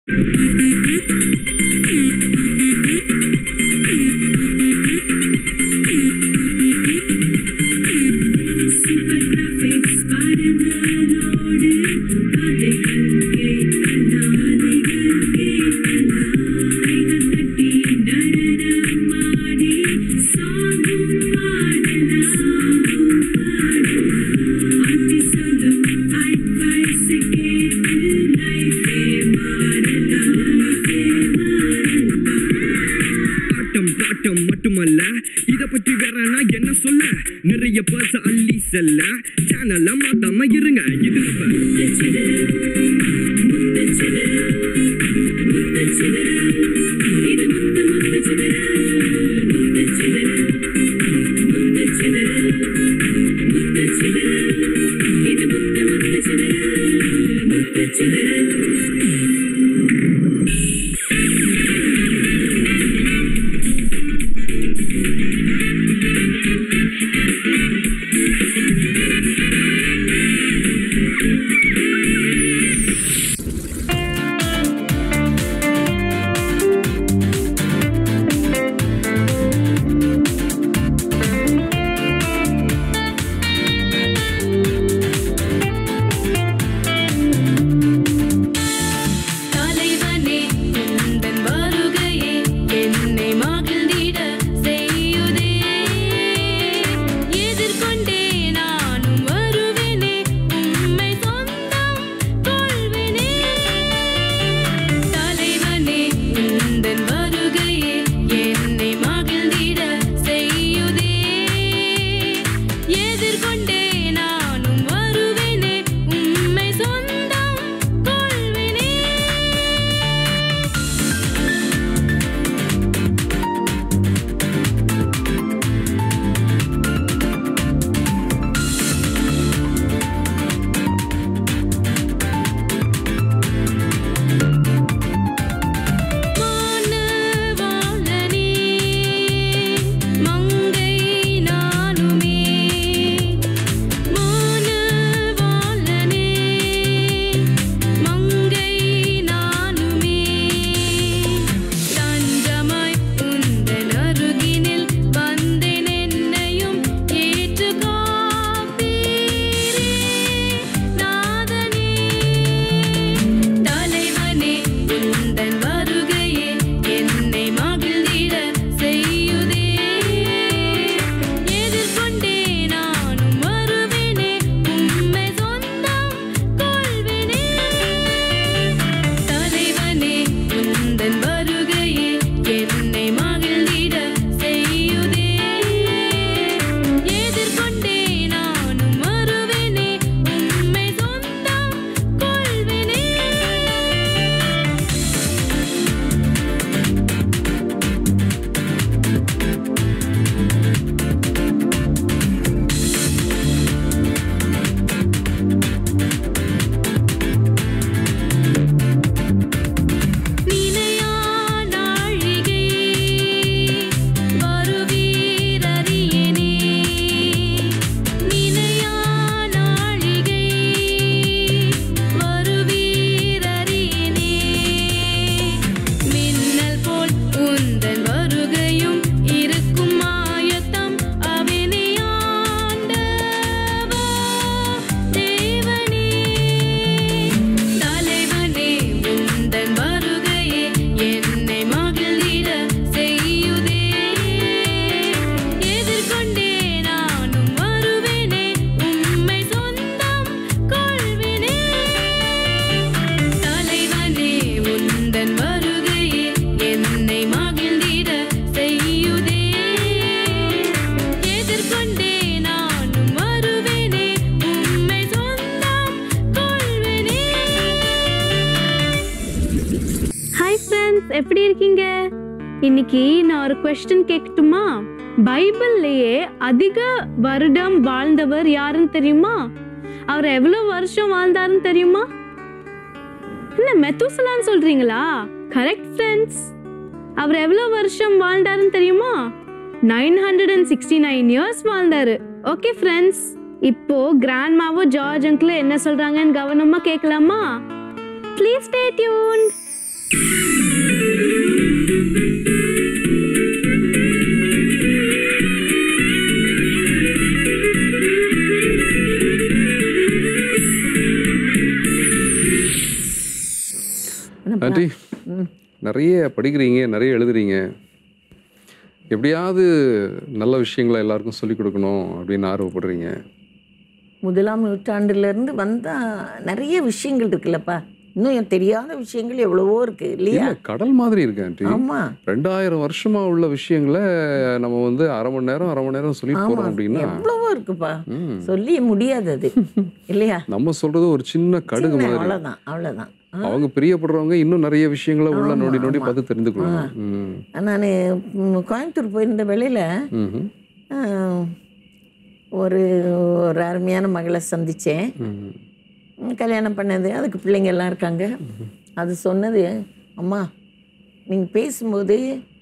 ஆட்டம் bottom மட்டுமல்ல இத பற்றி வேற நான் என்ன சொல்ல நிறைய பர்ச அள்ளி செல்ல சேனல்ல மாத்தாம இருங்க இது நம்ம தலைவனே உந்தன் வருகையே என்னை மகிழ்ந்திட செய்யுதே எதிர்கொண்டே நானும் வருவேனே உம்மை சொந்தம் கொள்வேனே தலைவனே உந்தன் வருகையே என்னை மகிழ்ந்திட செய்யுதே எதிர்கொண்டே நானும் வருவேனே உம்மை சொந்தம் கொள்வேனே வானவாளனே மங்கை நானுமே வானவாளனே மங்கை நானுமே தஞ்சமாய் உந்தன் அருகினில் வந்தேன் என்னையும் ஏற்று காப்பீரே நாதனே தலைவனே உந்தன் வருகையே என்னை மகிழ்ந்திட செய்யுதே எதிர்கொண்டே நானும் வருவேனே உம்மை சொந்தம் கொள்வேனே தலைவனே உந்தன் வருகையே என்னை மகிழ்ந்திட செய்யுதே எதிர்கொண்டே நானும் வருவேனே உம்மை சொந்தம் கொள்வேனே நினையா நாழிகை வருவீரறியேனே நினையா நாழிகை வருவீரறியேனே மின்னல் போல் உந்தன் வருகையும் இருக்கும் ஆயத்தம் அவனே ஆண்டவா தேவனே தலைவனே உந்தன் வருகையே என்னை மகிழ்ந்திட செய்யுதே எதிர்கொண்டே நானும் வருவேனே உம்மை சொந்தம் கொள்வேனே தலைவனே உந்தன் வருகையே என்னை மகிழ்ந்திட செய்யுதே எதிர்கொண்டே நானும் வருவேனே உம்மை சொந்தம் கொள்வேனே ஹாய் ஃப்ரெண்ட்ஸ் எப்படி இருக்கீங்க இன்னைக்கு நான் ஒரு கொஸ்டின் கேட்கட்டுமா பைபிள்லயே அதிக வருடம் வாழ்ந்தவர் யாருன்னு தெரியுமா அவர் எவ்வளவு வருஷம் வாழ்ந்தாருன்னு தெரியுமா என்ன மெத்துசலான்னு சொல்றீங்களா கரெக்ட் ஃப்ரெண்ட்ஸ் அவர் எவ்வளவு வருஷம் வாழ்ந்தாருன்னு தெரியுமா nine hundred and sixty nine years வாழ்ந்தாரு ஓகே ஃப்ரெண்ட்ஸ் இப்போ கிராண்ட்மாவோ ஜார்ஜ் அங்கிள் என்ன சொல்றாங்கன்னு கவனமா கேட்கலாமா ப்ளீஸ் ஸ்டே டியூன் ஆண்டி நிறைய படிக்கிறீங்க நிறைய எழுதுறீங்க எப்படியாவது நல்ல விஷயங்களை எல்லாருக்கும் சொல்லிக் கொடுக்கணும் அப்படின்னு ஆர்வப்படுறீங்க முதலாம் நூற்றாண்டுலேருந்து வந்தால் நிறைய விஷயங்கள் இருக்குல்லப்பா இன்னும் எனக்கு தெரியாத விஷயங்கள் எவ்வளவோ இருக்கு இல்லையா இல்ல கடல் மாதிரி இருக்கு ஆண்டி ஆமாம் ரெண்டாயிரம் வருஷமா உள்ள விஷயங்களை நம்ம வந்து அரை மணி நேரம் அரை மணி நேரம் சொல்லிட்டு போறோம் ஆமாம் அப்படின்னா எவ்வளவோ இருக்குப்பா ம், சொல்லி முடியாது அது இல்லையா நம்ம சொல்றது ஒரு சின்ன கடுகு சின்ன, மாதிரி அவ்வளவுதான் அவ்வளவுதான் அவங்க பிரியப்படுறவங்க இன்னும் நிறைய விஷயங்களை உள்ள ஆமா, நோண்டி நோண்டி ஆமா. பார்த்து தெரிந்து கொள்ளலாம் ம், நான் கோயம்புத்தூர் போயிருந்த வேளையில் ம்ஹும், ஒரு ஒரு அருமையான மகளை சந்தித்தேன் ம், கல்யாணம் பண்ணது அதுக்கு பிள்ளைங்க எல்லாம் இருக்காங்க அது சொன்னது அம்மா நீங்கள் பேசும்போது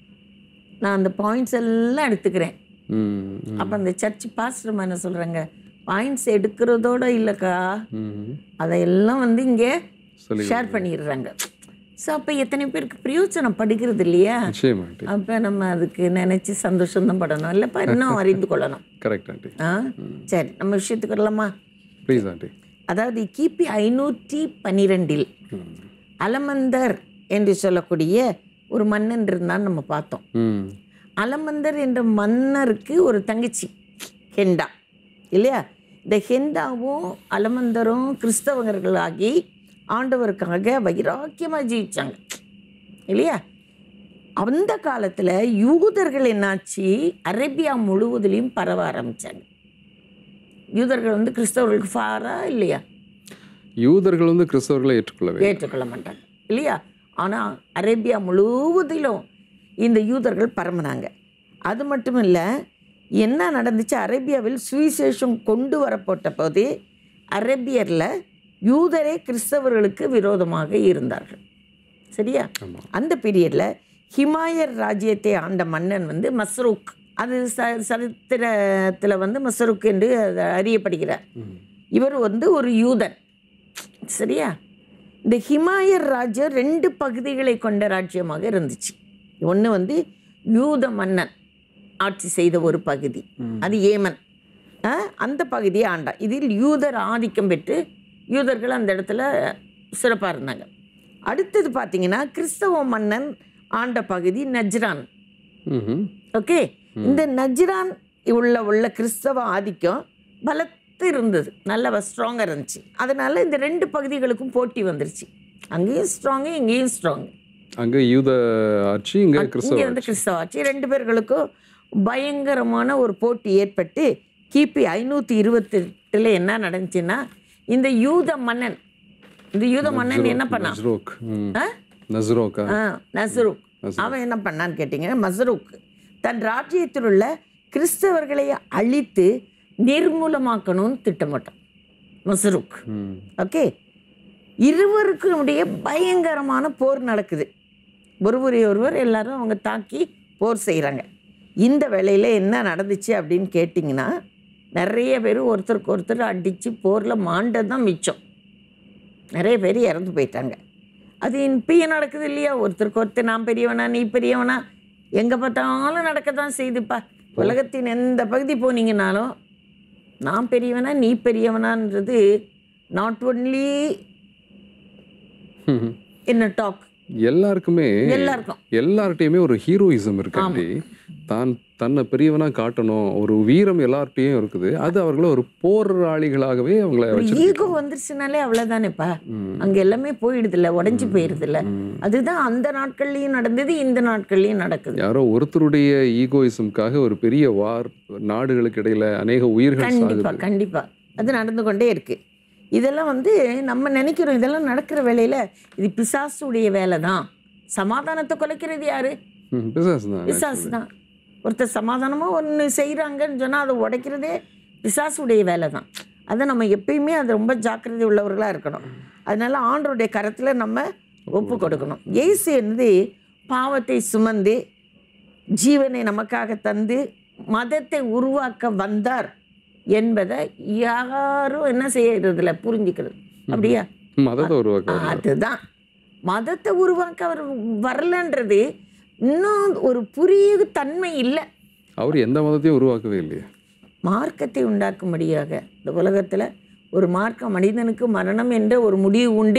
நான் அந்த பாயிண்ட்ஸ் எல்லாம் எடுத்துக்கிறேன் ம், ம், அப்போ அந்த சர்ச் பாஸ்டர் என்ன சொல்கிறாங்க பாயிண்ட்ஸ் எடுக்கிறதோட இல்லைக்கா ம்ஹும். அதையெல்லாம் வந்து இங்கே சொல்லி ஷேர் பண்ணிடுறாங்க ஸோ அப்போ எத்தனை பேருக்கு பிரயோஜனம் படிக்கிறது இல்லையா நிச்சயமா ஆண்டி அப்போ நம்ம அதுக்கு நினச்சி சந்தோஷம் தான் படணும் இல்லைப்பா இன்னும் அறிந்து கொள்ளணும் கரெக்ட் ஆண்டி ஆ சரி நம்ம விஷயத்துக்கு வரலாமா ப்ளீஸ் ஆண்டி அதாவது கிபி ஐநூற்றி பன்னிரெண்டில் அலமந்தர் என்று சொல்லக்கூடிய ஒரு மன்னன் இருந்தான்னு நம்ம பார்த்தோம் ம் அலமந்தர் என்ற மன்னருக்கு ஒரு தங்கச்சி ஹெண்டா இல்லையா இந்த ஹெண்டாவும் அலமந்தரும் கிறிஸ்தவர்களாகி ஆண்டவருக்காக வைராக்கியமாக ஜீவிச்சாங்க இல்லையா அந்த காலத்தில் யூதர்கள் என்னாச்சு அரேபியா முழுவதுலையும் பரவ ஆரம்பித்தாங்க யூதர்கள் வந்து கிறிஸ்தவர்களுக்கு ஃபாரா இல்லையா யூதர்கள் வந்து கிறிஸ்தவர்களை ஏற்றுக்கொள்ளவே ஏற்றுக்கொள்ள மாட்டாங்க இல்லையா ஆனால் அரேபியா முழுவதிலும் இந்த யூதர்கள் பரம்பினாங்க அது மட்டும் இல்லை என்ன நடந்துச்சு அரேபியாவில் சுவிசேஷம் கொண்டு வரப்பட்ட போது அரேபியரில் யூதரே கிறிஸ்தவர்களுக்கு விரோதமாக இருந்தார்கள் சரியா ஆமாம் அந்த பீரியடில் ஹிமாயர் ராஜ்யத்தை ஆண்ட மன்னன் வந்து மஸ்ரூக் அது ச சரித்திரத்தில் வந்து மஸ்ரூக் என்று அது அறியப்படுகிறார் இவர் வந்து ஒரு யூதன் சரியா இந்த ஹிமாயர் ராஜ்யம் ரெண்டு பகுதிகளை கொண்ட ராஜ்யமாக இருந்துச்சு ஒன்று வந்து யூத மன்னன் ஆட்சி செய்த ஒரு பகுதி அது ஏமன் ஆ, அந்த பகுதியை ஆண்டா இதில் யூதர் ஆதிக்கம் பெற்று யூதர்கள் அந்த இடத்துல சிறப்பாக இருந்தாங்க அடுத்தது பார்த்தீங்கன்னா கிறிஸ்தவ மன்னன் ஆண்ட பகுதி நஜ்ரான் ம்ஹும். ஓகே இந்த நஜ்ரான் உள்ள உள்ள கிறிஸ்தவ ஆதிக்கம் பலத்து இருந்தது நல்ல ஸ்ட்ராங்காக இருந்துச்சு அதனால இந்த ரெண்டு பகுதிகளுக்கும் போட்டி வந்துருச்சு அங்கேயும் ஸ்ட்ராங்கு இங்கேயும் ஸ்ட்ராங் அங்க யூத ஆட்சி இங்க கிறிஸ்தவ இங்கே வந்து கிறிஸ்தவ ஆட்சி ரெண்டு பேர்களுக்கும் பயங்கரமான ஒரு போட்டி ஏற்பட்டு கிபி ஐநூற்றி இருபத்தெட்டில் என்ன நடந்துச்சுன்னா இந்த யூத மன்னன் இந்த யூத மன்னன் என்ன பண்ணான் நஸ்ரோக் ம். ஆ? நஸ்ரோக்கா ஆ, நஸ்ருக் நஸ்ருக். அவன் என்ன பண்ணான்னு கேட்டிங்க மஸ்ருக் தன் ராஜ்யத்தில் உள்ள கிறிஸ்தவர்களை அழித்து நிர்மூலமாக்கணும்னு திட்டமிட்டான் மஸ்ருக் ம். ஓகே இருவருக்கும் இடையே பயங்கரமான போர் நடக்குது ஒருவரை ஒருவர் எல்லாரும் அவங்க தாக்கி போர் செய்கிறாங்க இந்த வேளையில் என்ன நடந்துச்சு அப்படின்னு கேட்டிங்கன்னா நிறைய பேர் ஒருத்தருக்கு ஒருத்தர் அடித்து போரில் மாண்டது தான் மிச்சம் நிறைய பேர் இறந்து போயிட்டாங்க அது இப்பயும் நடக்குது இல்லையா ஒருத்தருக்கு ஒருத்தர் நான் பெரியவனா நீ பெரியவனா எங்கே பார்த்தாலும் நடக்க தான் செய்துப்பா உலகத்தின் எந்த பகுதி போனீங்கனாலும் நான் பெரியவனா நீ பெரியவனான்றது நாட் ஒன்லி ம்ஹும். என்ன டாக் எல்லாருக்குமே எல்லாருக்கும் எல்லார்ட்டையுமே ஒரு ஹீரோயிசம் இருக்காண்டி தான் தன்னை பெரியவனா காட்டணும் ஒரு வீரம் எல்லார்ட்டையும் இருக்குது அது அவங்கள ஒரு போராளிகளாகவே அவங்கள ஒரு வச்சு ஈகோ வந்துருச்சுனாலே அவ்வளோதானேப்பா அங்கே எல்லாமே போயிடுதுல்ல உடஞ்சி போயிடுதுல்ல அதுதான் அந்த நாட்கள்லையும் நடந்தது இந்த நாட்கள்லையும் நடக்குது யாரோ ஒருத்தருடைய ஈகோயிசம்காக ஒரு பெரிய வார் நாடுகளுக்கு இடையில அநேக உயிர்கள் கண்டிப்பா சாகுது கண்டிப்பா அது நடந்து கொண்டே இருக்கு இதெல்லாம் வந்து நம்ம நினைக்கிறோம் இதெல்லாம் நடக்கிற வேலையில இது பிசாசுடைய வேலை தான் சமாதானத்தை குலைக்கிறது யாரு ம், பிசாசு தான் பிசாசு தான் ஒருத்தர் சமாதானமாக ஒன்று செய்கிறாங்கன்னு சொன்னால் அதை உடைக்கிறதே பிசாசுடைய வேலை தான் அதை நம்ம எப்பயுமே அது ரொம்ப ஜாக்கிரதை உள்ளவர்களாக இருக்கணும் அதனால ஆண்டருடைய கரத்தில் நம்ம ஒப்பு கொடுக்கணும் இயேசு வந்து பாவத்தை சுமந்து ஜீவனை நமக்காக தந்து மதத்தை உருவாக்க வந்தார் என்பதை யாரும் என்ன செய்யறதில்ல புரிஞ்சுக்கிறது அப்படியா மதத்தை உருவாக்க அதுதான் மதத்தை உருவாக்க அவர் வரலன்றது இன்னும் ஒரு புரிய தன்மை இல்லை அவர் எந்த மதத்தையும் உருவாக்கவே இல்லையே மார்க்கத்தை உண்டாக்கும்படியாக இந்த உலகத்தில் ஒரு மார்க்கம் மனிதனுக்கு மரணம் என்ற ஒரு முடிவு உண்டு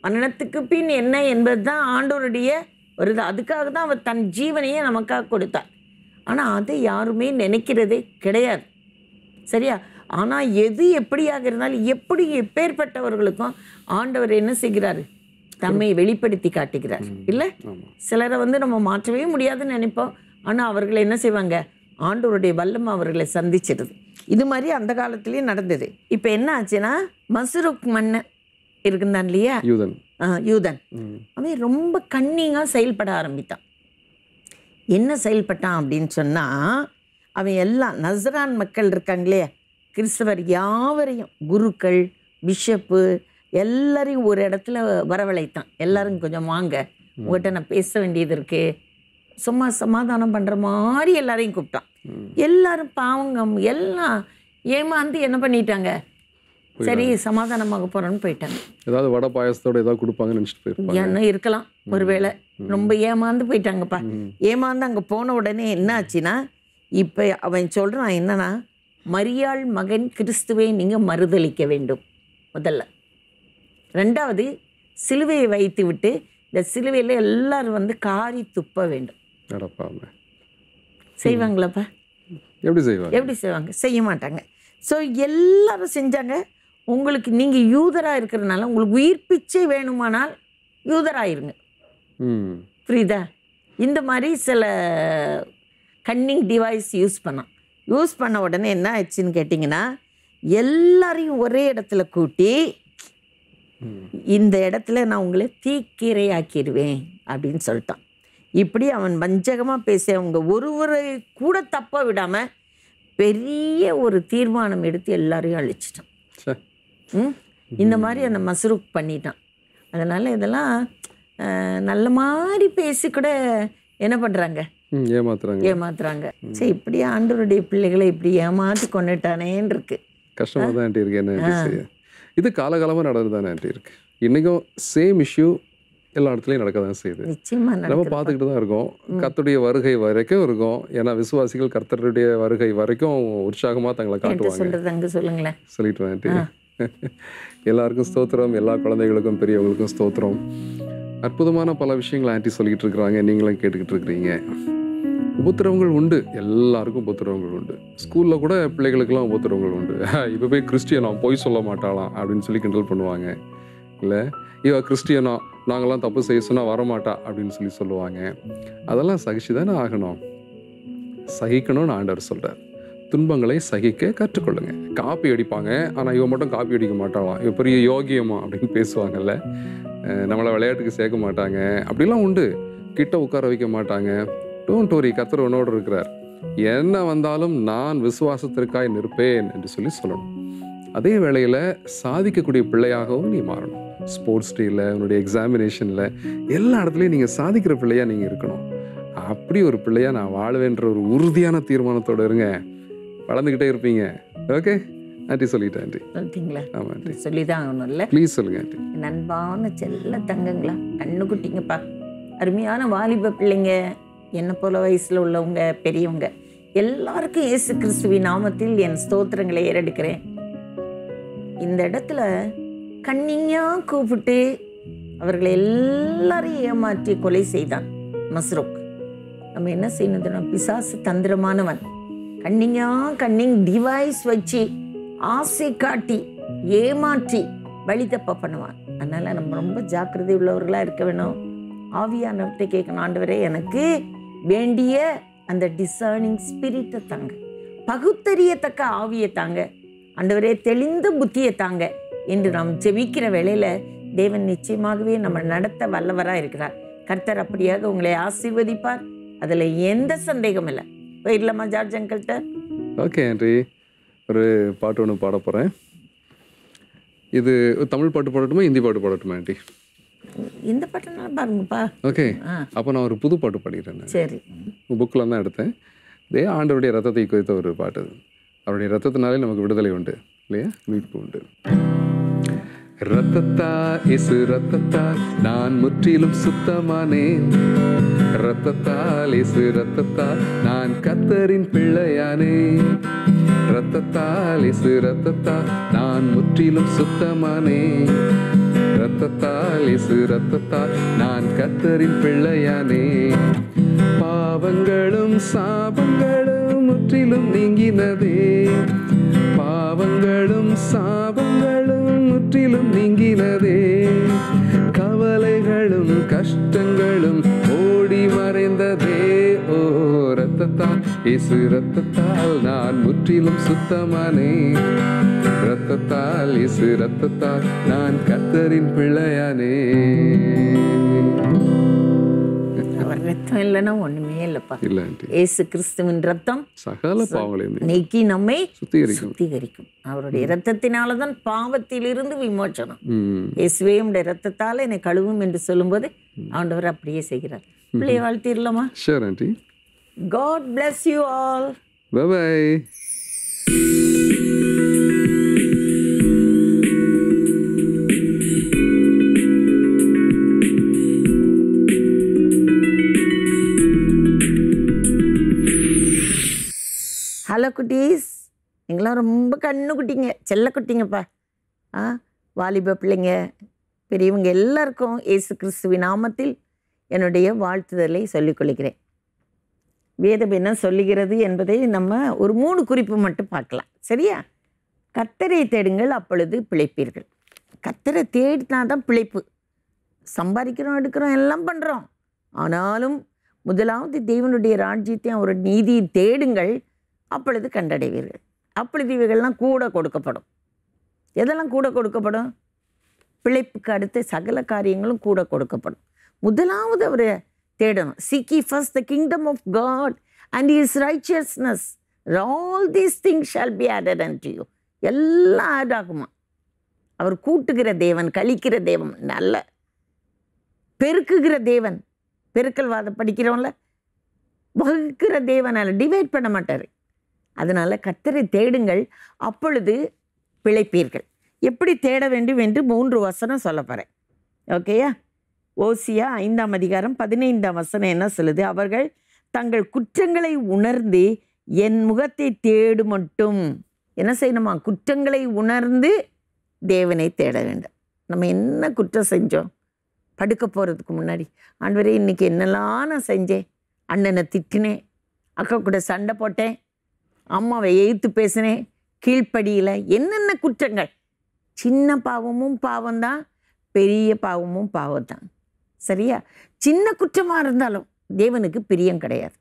மரணத்துக்கு பின் என்ன என்பது தான் ஆண்டவருடைய ஒரு இது அதுக்காக தான் அவர் தன் ஜீவனையே நமக்காக கொடுத்தார் ஆனால் அதை யாருமே நினைக்கிறதே கிடையாது சரியா ஆனால் எது எப்படியாக இருந்தாலும் எப்படி எப்பேற்பட்டவர்களுக்கும் ஆண்டவர் என்ன செய்கிறாரு தம்மை வெளிப்படுத்தி காட்டுகிறார் இல்லை ஆமாம் சிலரை வந்து நம்ம மாற்றவே முடியாதுன்னு நினைப்போம் ஆனால் அவர்கள் என்ன செய்வாங்க ஆண்டவருடைய வல்லம் அவர்களை சந்திச்சிடுது இது மாதிரி அந்த காலத்துலேயும் நடந்தது இப்போ என்ன ஆச்சுன்னா மசுருக் மன்னன் இருக்குந்தான் இல்லையா யூதன் ஆ, யூதன் ம். அவன் ரொம்ப கன்னிங்காக செயல்பட ஆரம்பித்தான் என்ன செயல்பட்டான் அப்படின்னு சொன்னால் அவன் எல்லாம் நசரான் மக்கள் இருக்காங்களே கிறிஸ்தவர் யாவரையும் குருக்கள் பிஷப்பு எல்லாரையும் ஒரு இடத்துல வரவழைத்தான் எல்லாரும் கொஞ்சம் வாங்க உங்கள்கிட்ட நான் பேச வேண்டியது இருக்கு சும்மா சமாதானம் பண்ணுற மாதிரி எல்லாரையும் கூப்பிட்டான் ம். எல்லாரும் பாவங்க எல்லாம் ஏமாந்து என்ன பண்ணிட்டாங்க சரி சமாதானமாக போகிறோன்னு போயிட்டாங்க ஏதாவது வடை பாயசத்தோட ஏதாவது கொடுப்பாங்கன்னு நினச்சிட்டு போயிருப்பாங்க என்ன இருக்கலாம் ஒருவேளை ரொம்ப ஏமாந்து போயிட்டாங்கப்பா ம். ஏமாந்து அங்கே போன உடனே என்ன ஆச்சுன்னா இப்போ அவன் சொல்கிறான் என்னன்னா மரியாள் மகன் கிறிஸ்துவை நீங்கள் மறுதளிக்க வேண்டும் முதல்ல ரெண்டாவது சிலுவையை வைத்து விட்டு இந்த சிலுவையில் எல்லாரும் வந்து காரி துப்ப வேண்டும் நடப்பாம செய்வாங்களாப்பா எப்படி செய்வாங்க எப்படி செய்வாங்க செய்ய மாட்டாங்க ஸோ எல்லாரும் செஞ்சாங்க உங்களுக்கு நீங்கள் யூதராக இருக்கிறனால உங்களுக்கு உயிர் பிச்சை வேணுமானால் யூதராயிருங்க ம் புரியுதா இந்த மாதிரி சில கன்னிங் டிவைஸ் யூஸ் பண்ணான் யூஸ் பண்ண உடனே என்ன ஆயிடுச்சுன்னு கேட்டிங்கன்னா எல்லாரையும் ஒரே இடத்துல கூட்டி ம். இந்த இடத்துல நான் உங்களை தீக்கீரையாக்கிடுவேன் அப்படின்னு சொல்லிட்டான் இப்படி அவன் வஞ்சகமாக பேசி அவங்க ஒருவரை கூட தப்ப விடாமல் பெரிய ஒரு தீர்மானம் எடுத்து எல்லாரையும் அழிச்சிட்டான் ச்சே. ம் இந்த மாதிரி அந்த மஸ்ரூக் பண்ணிட்டான் அதனால் இதெல்லாம் அஹ், நல்ல மாதிரி பேசி கூட என்ன பண்ணுறாங்க ம் ஏமாத்துறாங்க ஏமாத்துறாங்க சரி இப்படி ஆண்டவருடைய பிள்ளைகளை இப்படி ஏமாத்தி கொண்டுட்டானேன்னு இருக்கு கஷ்டமாக தான் ஆண்டி இருக்கு என்ன ஆண்டி செய்ய இது காலகாலமாக நடந்து தானே ஆண்டி இருக்கு இன்றைக்கும் சேம் இஷ்யூ எல்லா இடத்துலையும் நடக்க தான் செய்யுது நிச்சயமா நம்ம நடக்குது பார்த்துக்கிட்டு தான் இருக்கோம் கர்த்தருடைய வருகை வரைக்கும் இருக்கும் ஏன்னா விசுவாசிகள் கர்த்தருடைய வருகை வரைக்கும் உற்சாகமாக தங்களை என்கிட்ட காட்டுவாங்க சொல்றது அங்க சொல்லுங்களேன் சொல்லிட்டு ஆண்டி எல்லாருக்கும் ஸ்தோத்திரம் எல்லா குழந்தைகளுக்கும் பெரியவங்களுக்கும் ஸ்தோத்திரம் அற்புதமான பல விஷயங்களை ஆண்டி சொல்லிட்டு இருக்கிறாங்க நீங்களும் கேட்டுக்கிட்டு இருக்கிறீங்க உபத்திரவங்கள் உண்டு எல்லாருக்கும் உபத்திரவங்கள் உண்டு ஸ்கூலில் கூட பிள்ளைகளுக்கெல்லாம் உபத்திரவங்கள் உண்டு இப்போ போய் கிறிஸ்டியனாம் பொய் சொல்ல மாட்டாளாம் அப்படின்னு சொல்லி கிண்டல் பண்ணுவாங்க இல்லை இவ கிறிஸ்டியனா நாங்களாம் தப்பு செய்ய சொன்னால் வரமாட்டா அப்படின்னு சொல்லி சொல்லுவாங்க அதெல்லாம் சகிச்சு தானே ஆகணும் சகிக்கணும்னு ஆண்டவர் சொல்கிறார் துன்பங்களை சகிக்க கற்றுக்கொள்ளுங்க காப்பி அடிப்பாங்க ஆனால் இவன் மட்டும் காப்பி அடிக்க மாட்டாளாம் இவ பெரிய யோகியமா அப்படின்னு பேசுவாங்கல்ல அஹ் நம்மளை விளையாட்டுக்கு சேர்க்க மாட்டாங்க அப்படிலாம் உண்டு கிட்ட உட்கார வைக்க மாட்டாங்க டோன்ட் worry கர்த்தர் உன்னோடு இருக்கிறார் என்ன வந்தாலும் நான் விசுவாசத்திற்காய் நிற்பேன் என்று சொல்லி சொல்லணும் அதே வேளையில் சாதிக்கக்கூடிய பிள்ளையாகவும் நீ மாறணும் ஸ்போர்ட்ஸ் டேயில் உன்னுடைய எக்ஸாமினேஷனில் எல்லா இடத்துலையும் நீங்கள் சாதிக்கிற பிள்ளையாக நீங்கள் இருக்கணும் அப்படி ஒரு பிள்ளையா நான் வாழுவேன்ற ஒரு உறுதியான தீர்மானத்தோட இருங்க வளர்ந்துக்கிட்டே இருப்பீங்க ஓகே ஆண்டி சொல்லிட்டேன் ஆண்டி சொல்லிட்டீங்களா ஆமாம் ஆண்டி சொல்லிதான் ஆகணும்ல ப்ளீஸ் சொல்லுங்க ஆண்டி என் அன்பான செல்ல தங்கங்களா கண்ணு குட்டிங்கப்பா அருமையான வாலிப பிள்ளைங்க என்னை போல வயசுல உள்ளவங்க பெரியவங்க எல்லாருக்கும் இயேசு கிறிஸ்துவின் நாமத்தில் என் ஸ்தோத்திரங்களை ஏறெடுக்கிறேன் இந்த இடத்துல கண்ணியா கூப்பிட்டு அவர்களை எல்லாரையும் ஏமாற்றி கொலை செய்தான் மஸ்ரூக் நம்ம என்ன செய்யணுதுன்னா பிசாசு தந்திரமானவன் கண்ணிங்கா கண்ணிங் டிவைஸ் வச்சு ஆசை காட்டி ஏமாற்றி வழி தப்ப பண்ணுவான் அதனால நம்ம ரொம்ப ஜாக்கிரதை உள்ளவர்களா இருக்க வேணும் ஆவியானவர்கிட்ட கேட்கணும் ஆண்டவரே எனக்கு வேண்டிய அந்த டிசர்னிங் ஸ்பிரிட்டை தாங்க பகுத்தறியத்தக்க ஆவியை தாங்க ஆண்டவரே தெளிந்த புத்தியை தாங்க என்று நாம் ஜெபிக்கிற வேளையில தேவன் நிச்சயமாகவே நம்ம நடத்த வல்லவராக இருக்கிறார் கர்த்தர் அப்படியாக உங்களை ஆசீர்வதிப்பார் அதில் எந்த சந்தேகம் இல்லை போயிடலாமா ஜார்ஜ் அங்கிள்கிட்ட ஓகே ஆண்டி ஒரு பாட்டு ஒன்று பாட போகிறேன் இது தமிழ் பாட்டு பாடட்டுமா ஹிந்தி பாட்டு பாடட்டுமா ஆண்டி இந்த பாட்டுனாலும் பாருங்கப்பா ஓகே ஆ அப்போ நான் ஒரு புது பாட்டு பாடிடுறேன் நான். சரி புக்கில் தான் எடுத்தேன் இதே ஆண்டவருடைய ரத்தத்தை குறித்த ஒரு பாட்டு அது. அவருடைய ரத்தத்தினாலே நமக்கு விடுதலை உண்டு இல்லையா மீட்பு உண்டு ரத்தத்தா இசு ரத்தத்தால் நான் முற்றிலும் சுத்தமானேன் ரத்தத்தால் இசு ரத்தத்தால் நான் கத்தரின் பிள்ளையானேன் ரத்தத்தால் இசு ரத்தத்தால் நான் முற்றிலும் சுத்தமானேன் ரத்தத்தால் இசு ரத்தத்தால் நான் கத்தரின் பிள்ளையானே பாவங்களும் சாபங்களும் முற்றிலும் நீங்கினதே பாவங்களும் சாபங்களும் முற்றிலும் நீங்கினதே கவலைகளும் கஷ்டங்களும் ஓடி மறைந்ததே ஓ ரத்தத்தால் இசு ரத்தத்தால் நான் முற்றிலும் சுத்தமானே ரத்தத்தால் இசு ரத்தத்தால் நான் கத்தரின் பிள்ளையானே அவர் ரத்தம் இல்லைன்னா ஒண்ணுமே இல்லைப்பா இல்ல ஆண்டி ஏசு கிறிஸ்துவின் ரத்தம் சகல பாவங்களையும் நீக்கி நம்மை சுத்திகரிக்கும் சுத்திகரிக்கும் அவருடைய இரத்தத்தினால தான் பாவத்திலிருந்து விமோச்சனம் ம் இயேசுவே உடைய ரத்தத்தால் என்னை கழுவும் என்று சொல்லும்போது ஆண்டவர் அப்படியே செய்கிறார் பிள்ளைய வாழ்த்திடலாமா sure aunty God bless you all bye hello குட்டீஸ் நீங்களாம் ரொம்ப கண்ணு குட்டிங்க செல்ல குட்டிங்கப்பா ஆ வாலிப பிள்ளைங்க பெரியவங்க எல்லாருக்கும் இயேசு கிறிஸ்துவின் நாமத்தில் என்னுடைய வாழ்த்துதலை சொல்லிக் கொள்கிறேன் வேதம் என்ன சொல்லுகிறது என்பதை நம்ம ஒரு மூணு குறிப்பு மட்டும் பார்க்கலாம் சரியா கத்தரை தேடுங்கள் அப்பொழுது பிழைப்பீர்கள் கத்தரை தேடினா தான் பிழைப்பு சம்பாதிக்கிறோம் எடுக்கிறோம் எல்லாம் பண்ணுறோம் ஆனாலும் முதலாவது தேவனுடைய ராஜ்யத்தையும் அவரோட நீதியை தேடுங்கள் அப்பொழுது கண்டடைவீர்கள் அப்பொழுது இவைகள்லாம் கூட கொடுக்கப்படும் எதெல்லாம் கூட கொடுக்கப்படும் பிழைப்புக்கு அடுத்து சகல காரியங்களும் கூட கொடுக்கப்படும் முதலாவது அவரை தேடணும் seek ye first the kingdom of God and his righteousness all these things shall be added and you எல்லாம் ஆட் ஆகுமா அவர் கூட்டுகிற தேவன் கழிக்கிற தேவன் நல்ல பெருக்குகிற தேவன் பெருக்கல்வாதம் படிக்கிறோம்ல வகுக்கிற தேவன் அல்ல டிவைட் பண்ண மாட்டார் அதனால் கத்தரை தேடுங்கள் அப்பொழுது பிழைப்பீர்கள் எப்படி தேட வேண்டும் என்று மூன்று வசனம் சொல்ல போகிறேன் ஓகேயா ஓசியா ஐந்தாம் அதிகாரம் பதினைந்தாம் வசனம் என்ன சொல்லுது அவர்கள் தங்கள் குற்றங்களை உணர்ந்து என் முகத்தை தேடு மட்டும் என்ன செய்யணுமா குற்றங்களை உணர்ந்து தேவனை தேட வேண்டும் நம்ம என்ன குற்றம் செஞ்சோம் படுக்க போகிறதுக்கு முன்னாடி ஆண்டவரே இன்னைக்கு என்னெல்லாம் நான் செஞ்சேன் அண்ணனை திட்டினேன் அக்கா கூட சண்டை போட்டேன் அம்மாவை எய்த்து பேசினேன் கீழ்ப்படியில் என்னென்ன குற்றங்கள் சின்ன பாவமும் பாவம்தான் பெரிய பாவமும் பாவம் தான் சரியா சின்ன குற்றமாக இருந்தாலும் தேவனுக்கு பிரியம் கிடையாது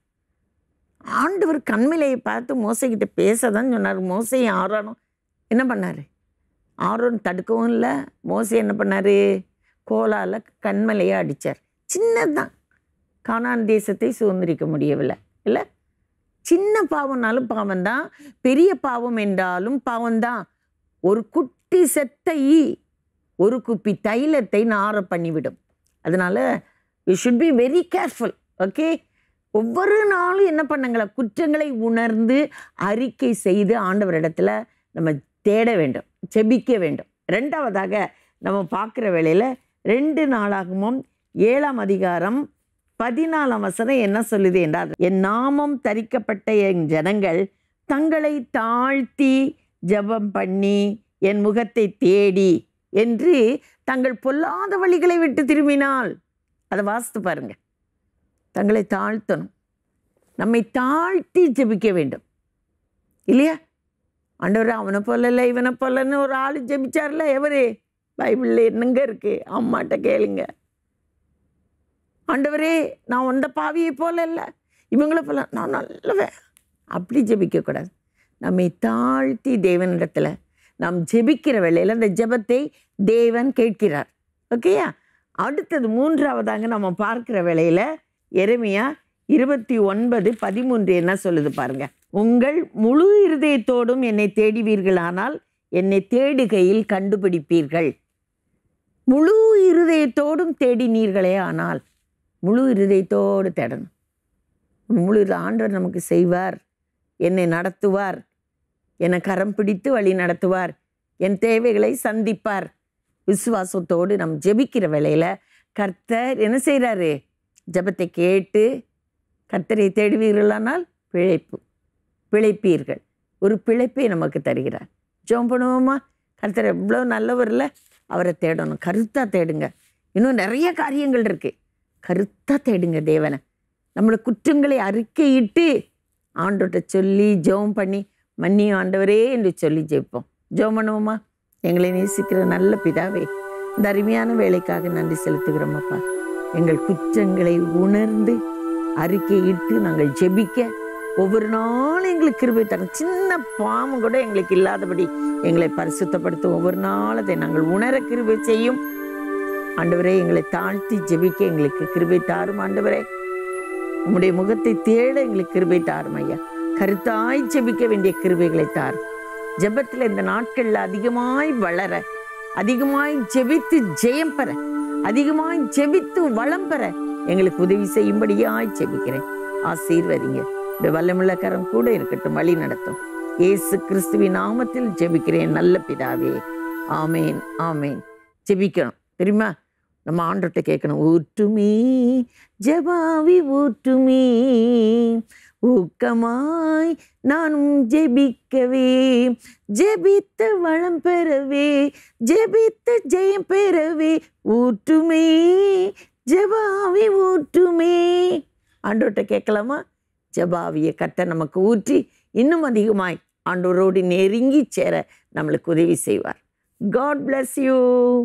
ஆண்டவர் கண்மிலையை பார்த்து மோசைக்கிட்ட பேச தான் சொன்னார் மோசையும் ஆரோனும் என்ன பண்ணார் ஆரோன் தடுக்கவும் இல்லை மோசை என்ன பண்ணார் கோலால் கண்மலையை அடித்தார் சின்னதுதான் கானான் தேசத்தை சுதந்திரிக்க முடியவில்லை இல்லை சின்ன பாவம்னாலும் பாவம்தான் பெரிய பாவம் என்றாலும் பாவம்தான் ஒரு குட்டி செத்த ஈ ஒரு குப்பி தைலத்தை நார பண்ணிவிடும் அதனால we should be very careful okay ஒவ்வொரு நாளும் என்ன பண்ணுங்களா குற்றங்களை உணர்ந்து அறிக்கை செய்து ஆண்டவரிடத்துல நம்ம தேட வேண்டும் செபிக்க வேண்டும் ரெண்டாவதாக நம்ம பார்க்குற வேளையில் ரெண்டு நாளாகமும் ஏழாம் அதிகாரம் பதினாலாம் வசனம் என்ன சொல்லுது என்றால் என் நாமம் தரிக்கப்பட்ட என் ஜனங்கள் தங்களை தாழ்த்தி ஜெபம் பண்ணி என் முகத்தை தேடி என்று தங்கள் பொல்லாத வழிகளை விட்டு திரும்பினால் அதை வாசித்து பாருங்க தங்களை தாழ்த்தணும் நம்மை தாழ்த்தி ஜெபிக்க வேண்டும் இல்லையா ஆண்டவர் அவனை போல இல்லை இவனை போலன்னு ஒரு ஆள் ஜெபிச்சார்ல எவரு பைபிளில் என்னங்க இருக்கு அம்மாட்ட கேளுங்க ஆண்டவரே நான் வந்த பாவியை போல இல்லை இவங்கள போல நான் நல்லவன் அப்படி ஜெபிக்கக்கூடாது நம்மை தாழ்த்தி தேவனிடத்தில் நாம் ஜெபிக்கிற வேளையில் அந்த ஜெபத்தை தேவன் கேட்கிறார் ஓகேயா அடுத்தது மூன்றாவதாங்க நம்ம பார்க்கிற வேளையில் எருமையா இருபத்தி ஒன்பது பதிமூன்று என்ன சொல்லுது பாருங்க உங்கள் முழு இருதயத்தோடும் என்னை தேடுவீர்களானால் என்னை தேடுகையில் கண்டுபிடிப்பீர்கள் முழு இருதயத்தோடும் தேடினீர்களே ஆனால் முழு இருதயத்தோடு தேடணும் முழு இரு- ஆண்டவர் நமக்கு செய்வார் என்னை நடத்துவார் என்னை கரம் பிடித்து வழி நடத்துவார் என் தேவைகளை சந்திப்பார் விசுவாசத்தோடு நம் ஜெபிக்கிற வேளையில் கர்த்தர் என்ன செய்கிறாரு ஜெபத்தை கேட்டு கர்த்தரை தேடுவீர்களானால் பிழைப்பு பிழைப்பீர்கள் ஒரு பிழைப்பை நமக்கு தருகிறார் ஜெபம் பண்ணுவோமா கர்த்தர் எவ்வளோ நல்லவர் இல்லை அவரை தேடணும் கருத்தாக தேடுங்க இன்னும் நிறைய காரியங்கள் இருக்குது கருத்தாக தேடுங்க தேவனை நம்மளோட குற்றங்களை அறிக்கையிட்டு ஆண்டோட்ட சொல்லி ஜெபம் பண்ணி மன்னி ஆண்டவரே என்று சொல்லி ஜெயிப்போம் ஜெபம் பண்ணுவோமா எங்களை நேசிக்கிற நல்ல பிதாவே இந்த அருமையான வேலைக்காக நன்றி செலுத்துகிறோம் அப்பா எங்கள் குற்றங்களை உணர்ந்து அறிக்கையிட்டு நாங்கள் ஜெபிக்க ஒவ்வொரு நாளும் எங்களுக்கு கிருபை தரும் சின்ன பாம்பு கூட எங்களுக்கு இல்லாதபடி எங்களை பரிசுத்தப்படுத்தும் ஒவ்வொரு நாள் அதை நாங்கள் உணர கிருபை செய்யும் ஆண்டவரே எங்களை தாழ்த்தி ஜெபிக்க எங்களுக்கு கிருபை தாரும் ஆண்டவரே உம்முடைய முகத்தை தேட எங்களுக்கு கிருபை தாரும் ஐயா கருத்தாய் ஜெபிக்க வேண்டிய கிருபைகளை தார் ஜெபத்தில் இந்த நாட்கள்ல அதிகமாய் வளர அதிகமாய் ஜெபித்து ஜெயம் பெற அதிகமாய் ஜெபித்து வளம் பெற எங்களுக்கு உதவி செய்யும்படியாய் ஜெபிக்கிறேன் ஆசீர்வதிங்க இந்த வல்லமுள்ள கரம் கூட இருக்கட்டும் வழி நடத்தும் இயேசு கிறிஸ்துவின் நாமத்தில் ஜெபிக்கிறேன் நல்ல பிதாவே ஆமேன் ஆமேன் ஜெபிக்கணும் தெரியுமா நம்ம ஆண்டோட்ட கேட்கணும் ஊற்றுமே ஜபாவி ஊற்றுமே ஊக்கமாய் நானும் ஜெபிக்கவே ஜெபித்து வளம் பெறவே ஜெபித்து ஜெயம் பெறவே ஊற்றுமே ஜபாவி ஊற்றுமே ஆண்டோட்ட கேட்கலாமா ஜபாவிய கட்ட நமக்கு ஊற்றி இன்னும் அதிகமாய் ஆண்டோரோடு நெருங்கி சேர நம்மளுக்கு உதவி செய்வார் காட் bless யூ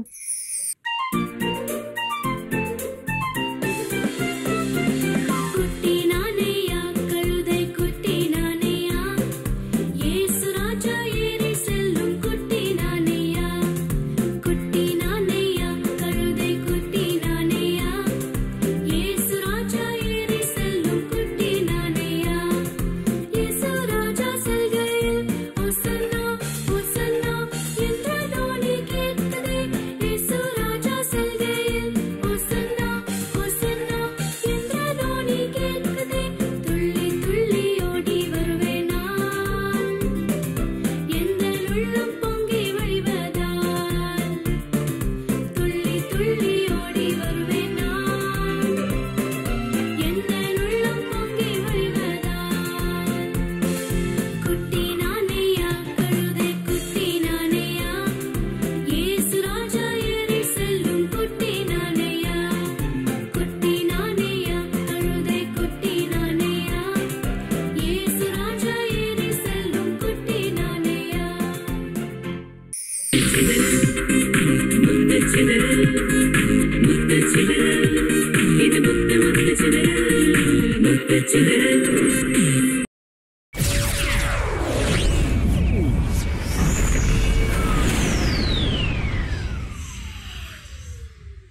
குட்டி நானையா கழுதை குட்டி நானையா இயேசு ராஜா ஏறி செல்லும் குட்டி நானையா குட்டி நானையா கழுதை குட்டி நானையா இயேசு ராஜா ஏறி செல்லும் குட்டி நானையா இயேசு ராஜா செல்கையில் ஓசன்னா ஓசன்னா என்ற தோனி கேட்குதே இயேசு ராஜா செல்கையில் ஓசன்னா ஓசன்னா என்ற தோனி கேட்குதே துள்ளி துள்ளி ஓடி வருவேன் நான் எந்த உள்ளம் பொங்கி வழிவதால் துள்ளி துள்ளி ஓடி வருவேன் நான் எந்த உள்ளம் பொங்கி வழிவதால் குட்டி நானையா கழுதை குட்டி நானையா இயேசு ராஜா ஏறி செல்லும் குட்டி நானையா குட்டி நானையா கழுதை குட்டி நானையா இயேசு ராஜா ஏறி செல்லும் குட்டி நானையா இது முத்து முத்து சிதறல் முத்து சிதறல்